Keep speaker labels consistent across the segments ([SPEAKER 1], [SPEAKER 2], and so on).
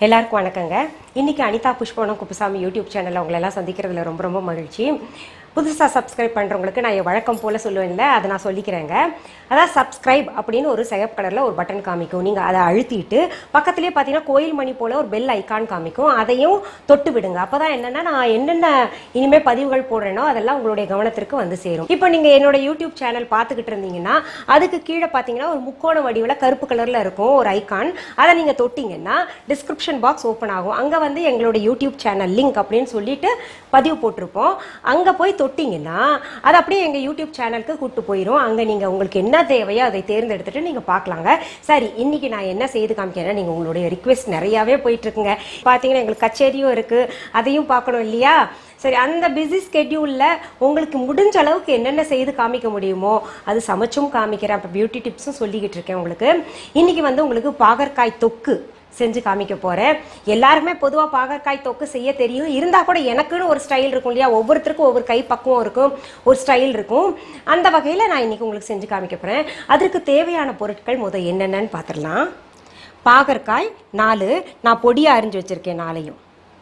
[SPEAKER 1] எல்லாருக்கும் வணக்கங்க இன்னைக்கு அனிதா புஷ்பவனம் குப்புசாமி யூடியூப் சேனலில் உங்களை எல்லாம் சந்திக்கிறதுல ரொம்ப ரொம்ப மகிழ்ச்சி புதுசாக சப்ஸ்கிரைப் பண்ணுறவங்களுக்கு நான் என் வழக்கம் போல் சொல்லுவேன்ல அதை நான் சொல்லிக்கிறேங்க அதான் சப்ஸ்கிரைப் அப்படின்னு ஒரு சிகப்பு கலரில் ஒரு பட்டன் காமிக்கும் நீங்கள் அதை அழுத்திட்டு பக்கத்துலேயே பார்த்தீங்கன்னா கோயில் மணி போல் ஒரு பெல் ஐக்கான் காமிக்கும் அதையும் தொட்டு விடுங்க அப்போ தான் என்னென்னா நான் என்னென்ன இனிமேல் பதிவுகள் போடுறேனோ அதெல்லாம் உங்களுடைய கவனத்திற்கு வந்து சேரும் இப்போ நீங்கள் என்னோட யூடியூப் சேனல் பார்த்துக்கிட்டு இருந்தீங்கன்னா அதுக்கு கீழே பார்த்தீங்கன்னா ஒரு முக்கோண வடிவில் கருப்பு கலரில் இருக்கும் ஒரு ஐக்கான் அதை நீங்கள் தொட்டிங்கன்னா டிஸ்கிரிப்ஷன் பாக்ஸ் ஓப்பன் ஆகும் அங்கே வந்து எங்களோட யூடியூப் சேனல் லிங்க் அப்படின்னு சொல்லிட்டு பதிவு போட்டிருப்போம் அங்கே போய் தொட்டிங்கன்னா அது அப்படியே எங்கள் யூடியூப் சேனலுக்கு கூட்டு போயிடும் அங்கே நீங்கள் உங்களுக்கு என்ன தேவையோ அதை தேர்ந்தெடுத்துட்டு நீங்கள் பார்க்கலாங்க சரி இன்னைக்கு நான் என்ன செய்து காமிக்கிறேன் நீங்கள் உங்களுடைய ரிக்வெஸ்ட் நிறையாவே போயிட்டு இருக்குங்க பார்த்தீங்கன்னா எங்களுக்கு கச்சேரியும் இருக்குது அதையும் பார்க்கணும் இல்லையா சரி அந்த பிஸி ஸ்கெட்யூலில் உங்களுக்கு முடிஞ்ச அளவுக்கு என்னென்ன செய்து காமிக்க முடியுமோ அது சமைச்சும் காமிக்கிறேன் அப்போ பியூட்டி டிப்ஸும் சொல்லிக்கிட்டு இருக்கேன் உங்களுக்கு இன்னைக்கு வந்து உங்களுக்கு பாகற்காய் தொக்கு செஞ்சு காமிக்க போகிறேன் எல்லாருமே பொதுவாக பாகற்காய் தொக்கு செய்ய தெரியும் இருந்தால் கூட எனக்குன்னு ஒரு ஸ்டைல் இருக்கும் இல்லையா ஒவ்வொருத்தருக்கும் ஒவ்வொரு கை பக்குவம் இருக்கும் ஒரு ஸ்டைல் இருக்கும் அந்த வகையில் நான் இன்னைக்கு உங்களுக்கு செஞ்சு காமிக்க போகிறேன் அதற்கு தேவையான பொருட்கள் முத என்னென்னன்னு பார்த்துடலாம் பாகற்காய் நாலு நான் பொடியாக அரிஞ்சு வச்சுருக்கேன் நாளையும்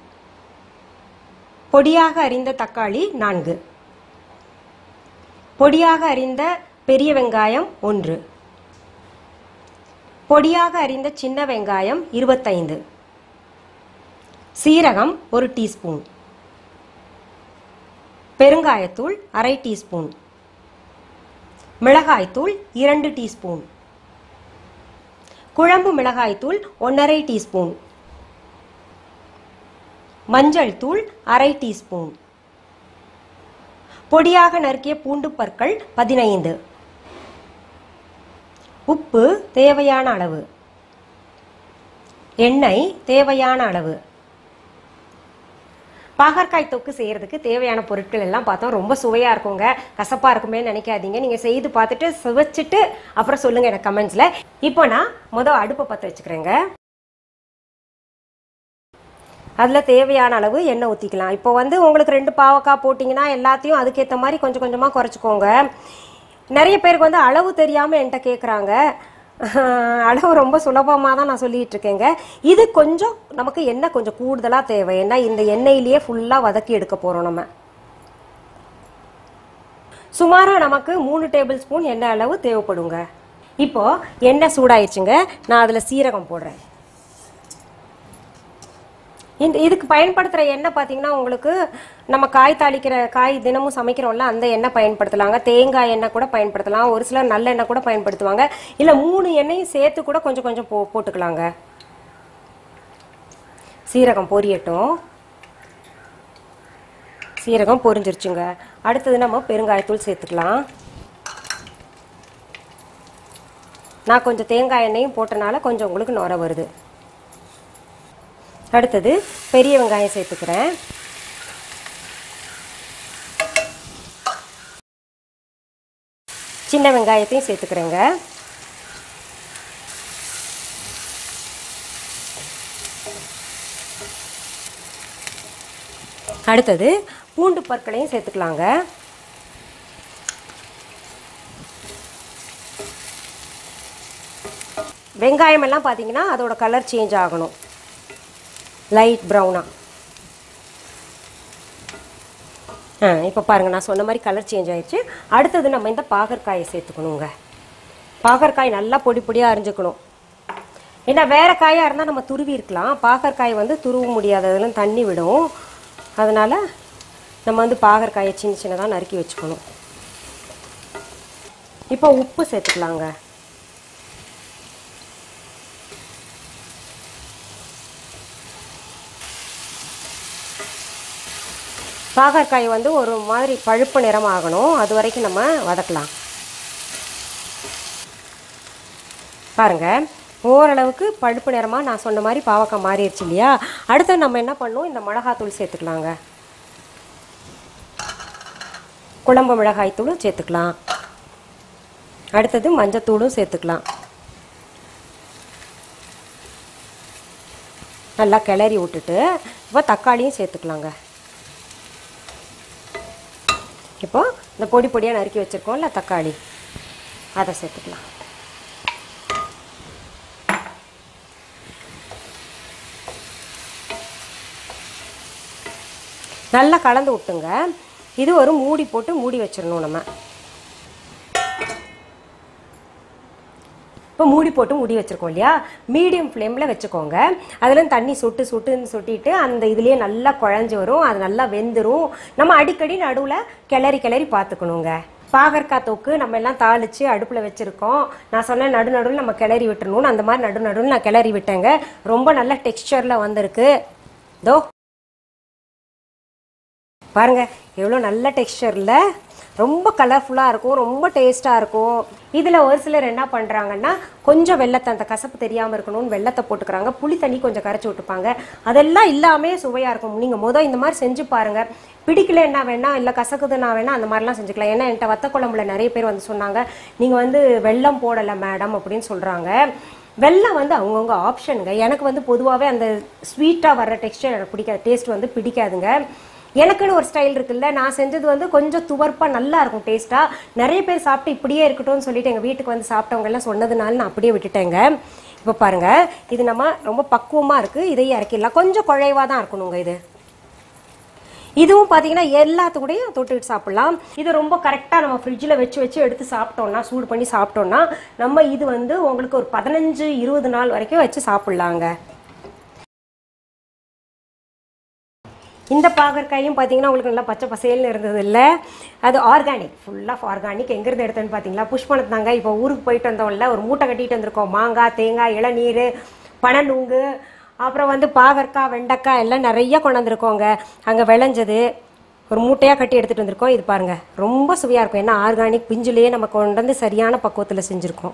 [SPEAKER 1] பொடியாக அரிந்த தக்காளி நான்கு பொடியாக அரிந்த பெரிய வெங்காயம் ஒன்று பொடியாக அரிந்த சின்ன வெங்காயம் இருபத்தைந்து சீரகம் ஒரு டீஸ்பூன் பெருங்காயத்தூள் அரை டீஸ்பூன் மிளகாய்த்தூள் இரண்டு டீஸ்பூன் குழம்பு மிளகாய்த்தூள் ஒன்றரை டீஸ்பூன் மஞ்சள் தூள் அரை டீஸ்பூன் பொடியாக நறுக்கிய பூண்டு பற்கள் பதினைந்து உப்பு தேவையான அளவு எண்ணெய் தேவையான அளவு பாகற்காய் தொக்கு செய்யறதுக்கு தேவையான பொருட்கள் எல்லாம் பார்த்தோம் ரொம்ப சுவையா இருக்குங்க கசப்பா இருக்குமே நினைக்காதீங்க நீங்க செய்து பார்த்துட்டு சுவைச்சிட்டு அப்புறம் சொல்லுங்க எனக்கு கமெண்ட்ஸ்ல இப்போ நான் முதல் அடுப்பை பற்ற வச்சுக்கிறேங்க அதில் தேவையான அளவு எண்ணெய் ஊற்றிக்கலாம் இப்போ வந்து உங்களுக்கு ரெண்டு பாவக்காய் போட்டிங்கன்னா எல்லாத்தையும் அதுக்கேற்ற மாதிரி கொஞ்சம் கொஞ்சமாக குறைச்சிக்கோங்க நிறைய பேருக்கு வந்து அளவு தெரியாமல் என்கிட்ட கேட்குறாங்க அளவு ரொம்ப சுலபமாக தான் நான் சொல்லிட்டு இருக்கேங்க இது கொஞ்சம் நமக்கு எண்ணெய் கொஞ்சம் கூடுதலாக தேவை ஏன்னா இந்த எண்ணெயிலேயே ஃபுல்லாக வதக்கி எடுக்க போகிறோம் நம்ம சுமாராக நமக்கு மூணு டேபிள் ஸ்பூன் எண்ணெய் அளவு தேவைப்படுங்க இப்போ எண்ணெய் சூடாயிடுச்சுங்க நான் அதில் சீரகம் போடுறேன் இந்த இதுக்கு பயன்படுத்துகிற எண்ணெய் பார்த்தீங்கன்னா உங்களுக்கு நம்ம காய் தாளிக்கிற காய் தினமும் சமைக்கிறோம்ல அந்த எண்ணெய் பயன்படுத்தலாங்க தேங்காய் எண்ணெய் கூட பயன்படுத்தலாம் ஒரு சிலர் நல்ல எண்ணெய் கூட பயன்படுத்துவாங்க இல்லை மூணு எண்ணெயும் சேர்த்து கூட கொஞ்சம் கொஞ்சம் போ போட்டுக்கலாங்க சீரகம் பொரியட்டும் சீரகம் பொரிஞ்சிருச்சுங்க அடுத்தது நம்ம பெருங்காயத்தூள் சேர்த்துக்கலாம் நான் கொஞ்சம் தேங்காய் எண்ணெயும் போட்டனால கொஞ்சம் உங்களுக்கு நுர வருது அடுத்தது பெரிய வெங்காயம் சேர்த்துக்கிறேன் சின்ன வெங்காயத்தையும் சேர்த்துக்கிறேங்க அடுத்தது பூண்டு பற்களையும் சேர்த்துக்கலாங்க வெங்காயம் எல்லாம் பார்த்தீங்கன்னா அதோட கலர் சேஞ்ச் ஆகணும் லைட் ப்ரௌனாக ஆ இப்போ பாருங்கள் நான் சொன்ன மாதிரி கலர் சேஞ்ச் ஆயிடுச்சு அடுத்தது நம்ம இந்த பாகற்காயை சேர்த்துக்கணுங்க பாகற்காய் நல்லா பொடி பொடியாக அரிஞ்சுக்கணும் ஏன்னா வேறு காயாக இருந்தால் நம்ம துருவி இருக்கலாம் பாகற்காய் வந்து துருவ முடியாததுலாம் தண்ணி விடும் அதனால் நம்ம வந்து பாகற்காயை சின்ன சின்னதாக நறுக்கி வச்சுக்கணும் இப்போ உப்பு சேர்த்துக்கலாங்க பாகற்காய் வந்து ஒரு மாதிரி பழுப்பு நிறம் ஆகணும் அது வரைக்கும் நம்ம வதக்கலாம் பாருங்க ஓரளவுக்கு பழுப்பு நிறமாக நான் சொன்ன மாதிரி பாவக்காய் மாறிடுச்சு இல்லையா அடுத்து நம்ம என்ன பண்ணணும் இந்த மிளகாத்தூள் சேர்த்துக்கலாங்க குழம்பு மிளகாய் தூளும் சேர்த்துக்கலாம் அடுத்தது மஞ்சத்தூளும் சேர்த்துக்கலாம் நல்லா கிளறி விட்டுட்டு இப்போ தக்காளியும் சேர்த்துக்கலாங்க இப்போ இந்த பொடி பொடியாக நறுக்கி வச்சுருக்கோம்ல தக்காளி அதை சேர்த்துக்கலாம் நல்லா கலந்து விட்டுங்க இது ஒரு மூடி போட்டு மூடி வச்சிடணும் நம்ம இப்போ மூடி போட்டு மூடி வச்சுருக்கோம் இல்லையா மீடியம் ஃப்ளேமில் வச்சுக்கோங்க அதில் தண்ணி சொட்டு சொட்டுன்னு சொட்டிட்டு அந்த இதுலேயே நல்லா குழஞ்சி வரும் அது நல்லா வெந்துடும் நம்ம அடிக்கடி நடுவில் கிளறி கிளறி பார்த்துக்கணுங்க பாகற்காய் தொக்கு நம்ம எல்லாம் தாளித்து அடுப்பில் வச்சுருக்கோம் நான் சொன்னேன் நடு நடுவில் நம்ம கிளறி விட்டுறணும்னு அந்த மாதிரி நடு நடுவில் நான் கிளறி விட்டேங்க ரொம்ப நல்ல டெக்ஸ்சரில் வந்திருக்கு தோ பாருங்க எவ்வளோ நல்ல டெக்ஸ்சரில் ரொம்ப கலர்ஃபுல்லாக இருக்கும் ரொம்ப டேஸ்ட்டாக இருக்கும் இதில் ஒரு சிலர் என்ன பண்ணுறாங்கன்னா கொஞ்சம் வெள்ளத்தை அந்த கசப்பு தெரியாமல் இருக்கணும்னு வெள்ளத்தை போட்டுக்கிறாங்க புளி தண்ணி கொஞ்சம் கரைச்சி விட்டுப்பாங்க அதெல்லாம் இல்லாமே சுவையாக இருக்கும் நீங்கள் மொதல் இந்த மாதிரி செஞ்சு பாருங்கள் பிடிக்கல என்ன வேணா இல்லை கசக்குதுன்னா வேணா அந்த மாதிரிலாம் செஞ்சுக்கலாம் ஏன்னா என்கிட்ட வத்த குழம்புல நிறைய பேர் வந்து சொன்னாங்க நீங்கள் வந்து வெள்ளம் போடலை மேடம் அப்படின்னு சொல்கிறாங்க வெள்ளம் வந்து அவங்கவுங்க ஆப்ஷனுங்க எனக்கு வந்து பொதுவாகவே அந்த ஸ்வீட்டாக வர்ற டெக்ஸ்டர் எனக்கு பிடிக்காது டேஸ்ட் வந்து பிடிக்காதுங்க எனக்குன்னு ஒரு ஸ்டைல் இருக்குல்ல நான் செஞ்சது வந்து கொஞ்சம் துவர்ப்பாக நல்லா இருக்கும் டேஸ்ட்டாக நிறைய பேர் சாப்பிட்டு இப்படியே இருக்கட்டும்னு சொல்லிட்டு எங்கள் வீட்டுக்கு வந்து சாப்பிட்டவங்க எல்லாம் சொன்னதுனால நான் அப்படியே விட்டுட்டேங்க இப்போ பாருங்க இது நம்ம ரொம்ப பக்குவமாக இருக்குது இதையும் இறக்கிடலாம் கொஞ்சம் குழைவாக தான் இருக்கணுங்க இது இதுவும் பார்த்தீங்கன்னா எல்லாத்துக்கூடையும் தொட்டுக்கிட்டு சாப்பிடலாம் இது ரொம்ப கரெக்டாக நம்ம ஃப்ரிட்ஜில் வச்சு வச்சு எடுத்து சாப்பிட்டோம்னா சூடு பண்ணி சாப்பிட்டோம்னா நம்ம இது வந்து உங்களுக்கு ஒரு பதினஞ்சு இருபது நாள் வரைக்கும் வச்சு சாப்பிட்லாங்க இந்த பாகற்காயும் பார்த்தீங்கன்னா உங்களுக்கு நல்லா பச்சை பசேல்னு இருந்தது இல்லை அது ஆர்கானிக் ஃபுல்லாக ஆர்கானிக் எங்கேருந்து எடுத்தேன்னு பார்த்தீங்களா புஷ்பணத்து தாங்க இப்போ ஊருக்கு போயிட்டு வந்தோம்ல ஒரு மூட்டை கட்டிட்டு வந்திருக்கோம் மாங்காய் தேங்காய் இளநீர் பனநுங்கு அப்புறம் வந்து பாகற்காய் வெண்டைக்காய் எல்லாம் நிறைய கொண்டு வந்திருக்கோங்க அங்கே விளைஞ்சது ஒரு மூட்டையாக கட்டி எடுத்துகிட்டு வந்திருக்கோம் இது பாருங்கள் ரொம்ப சுவையாக இருக்கும் ஏன்னா ஆர்கானிக் பிஞ்சுலேயே நம்ம கொண்டு வந்து சரியான பக்குவத்தில் செஞ்சுருக்கோம்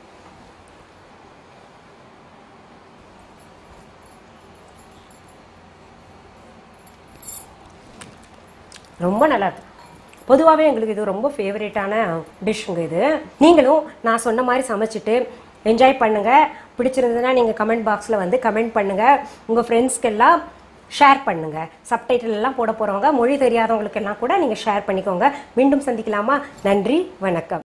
[SPEAKER 1] ரொம்ப நல்லா இருக்கு பொதுவாகவே எங்களுக்கு இது ரொம்ப ஃபேவரேட்டான டிஷ்ஷுங்க இது நீங்களும் நான் சொன்ன மாதிரி சமைச்சிட்டு என்ஜாய் பண்ணுங்க பிடிச்சிருந்ததுன்னா நீங்கள் கமெண்ட் பாக்ஸில் வந்து கமெண்ட் பண்ணுங்க உங்கள் ஃப்ரெண்ட்ஸ்க்கெல்லாம் ஷேர் பண்ணுங்க சப்டைட்டில் எல்லாம் போட போகிறவங்க மொழி தெரியாதவங்களுக்கெல்லாம் கூட நீங்கள் ஷேர் பண்ணிக்கோங்க மீண்டும் சந்திக்கலாமா நன்றி வணக்கம்